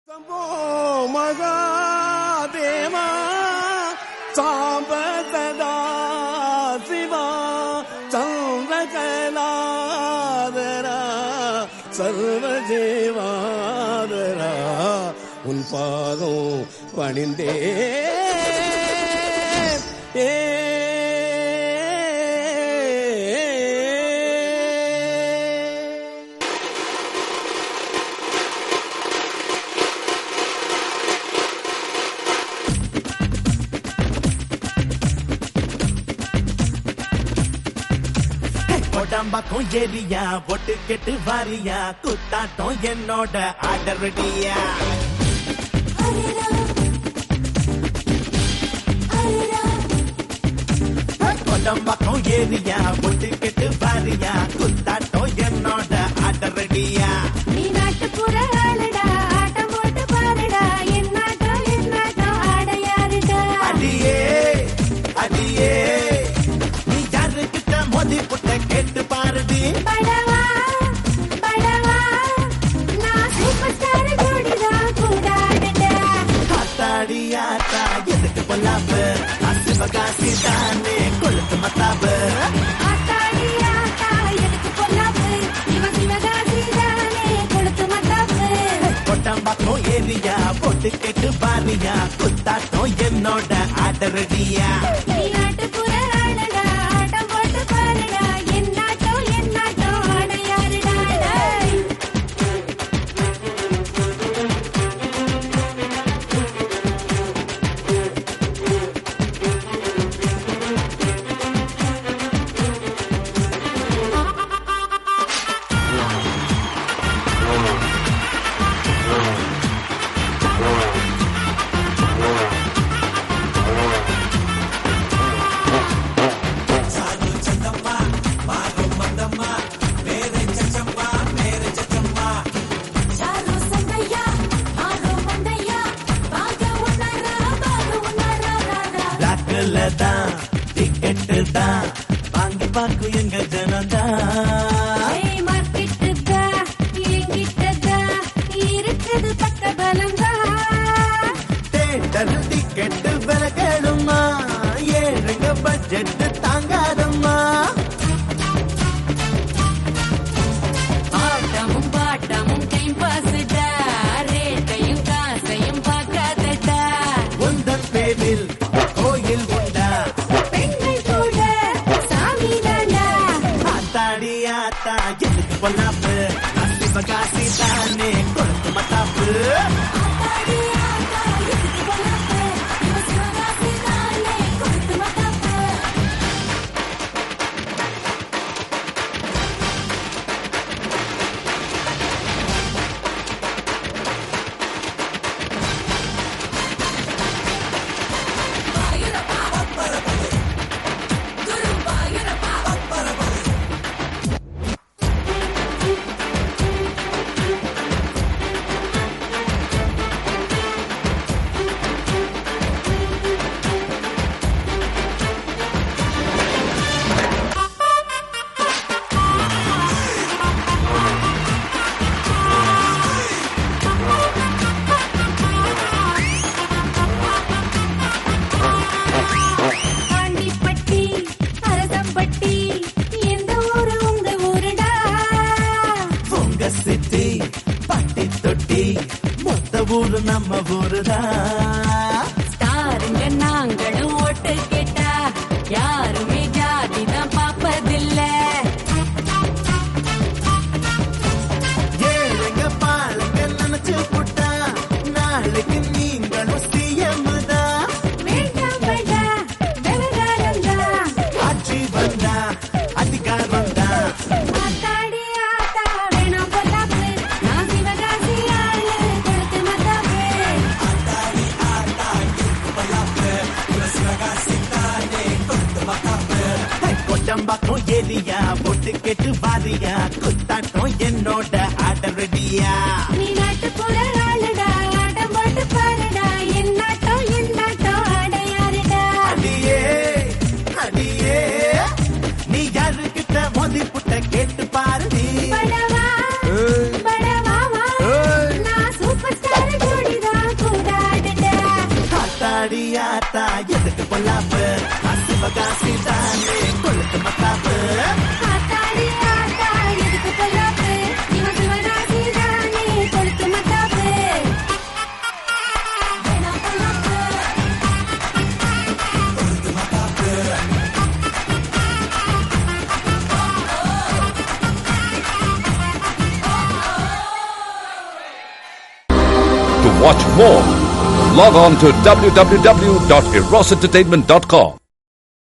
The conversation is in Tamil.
சம்போ மகாதேவா சாம்ப சதா சிவா சந்திரகலாதரா சர்வஜேவாதரா உன் பாதம் பணிந்தே ஏ உடம்பாக்கும் ஏரியா பொட்டு கெட்டு வாரியா குத்தாட்டம் என்னோட ஆடரடியா உடம்பாக்கும் ஏரியா பொட்டு கெட்டு வாரியா குத்தாட்டம் என்னோட ஆடரடியா நீ நாட்டுப்புற ஆளுடா ஆட்டம் போட்டு பாருடா என் நாட்டம் என் நாட்டம் ஆட யாருடா அடியே அடியே நீ யாருக்கிட்ட மோதி புட்ட கேட்டு பாருடி படவா படவா நான் சூப்பர் ஸ்டார் ஜோடிடா கூடாடுடா ஆத்தாடி ஆத்தா எதுக்கு பொல்லாப்பு அசிவகாசி தானே கொழுத்து மத்தாப்பு ஆத்தாடி ஆத்தா எதுக்கு பொல்லாப்பு இவன் சிவகாசி தானே கொடுத்து மத்தாப்பு கொட்டம்பாக்கம் ஏரியா பொட்டு கெட்டு பாரியா குத்தாட்டம் என்னோட ஆடரடியா நீ நாட்டுப்புற ஆளுடா ஆட்டம் போட்டு பாருடா என் நாட்டம் என் நாட்டம் ஆட யாருடா டேய். சாரு சந்தையா ஆரோ மந்தையா பாக உன்னரா பாக உன்னரா ராரா பிளாக்ல தான் டிக்கெட்டு தான் வாங்கி பார்க்கும் எங்க ஜனதான் ஏய் மார்க்கெட்டுதா எங்கிட்டதா இருக்குது பக்க பலங்கா தேட்டர் டிக்கெட்டு விலை கேளுமா ஏழுங்க பட்ஜெட் தாங்காதம்மா ஆட்டமும் பாட்டமும் டைம் பாஸ்டா ரேட்டையும் காசையும் பார்க்காதடா உந்தன் பேரில் கோயில் உண்டா பெண்கள் கூட சாமி தாண்டா ஆத்தாடி ஆத்தா எதுக்கு பொல்லாப்பு அசிவகாசி தானே கொழுத்து மத்தாப்பு ஆத்தாடி ஆத்தா எதுக்கு பொல்லாப்பு இவன் சிவகாசி தானே கொடுத்து மத்தாப்பு ஆண்டிப்பட்டி அரசம்பட்டி எந்த ஊரு உங்க ஊருடா உங்க சிட்டி பட்டி தொட்டி மொத்த ஊரு நம்ம ஊருதான் ஸ்டாருங்க நாங்களும் ஓட்டு கேட்டா யாருமே ஜாதி தான் பாப்பதில்ல ஏழுங்க பாலுங்க நினைச்சு புட்டா நாளைக்கு நீங்களும் சிஎம் தான் வேண்டாம் படா விவகாரம் ஆட்சி வந்தா அதிகாரம் தான் ஆத்தாடி ஆத்தா வேணாம் பொல்லாப்பு நான் சிவகாசி ஆளு கொடுத்து மத்தாப்பு கொட்டம்பாக்கம் ஏரியா பொட்டு கெட்டு வாரியா குத்தாட்டம் என்னோட ஆடரடியா நீ நாட்டுப்புற ஆளுடா ஆட்டம் போட்டு பாருடா என் நாட்டம் என் நாட்டம் ஆட யாருடா அடியே அடியே நீ யாருக்கிட்ட மோதி புட்ட கேட்டு பாருடி படவா படவா நான் சூப்பர் ஸ்டார் ஜோடி பொல்லாப்பு சிவகாசி தானே கொளுத்து மத்தாப்பு ஆத்தாடி ஆத்தா எதுக்கு பொல்லாப்பு இவன் சிவகாசி தானே கொளுத்து மத்தாப்பு வேணாம் பொல்லாப்பு To watch more, log on to www.erosentertainment.com.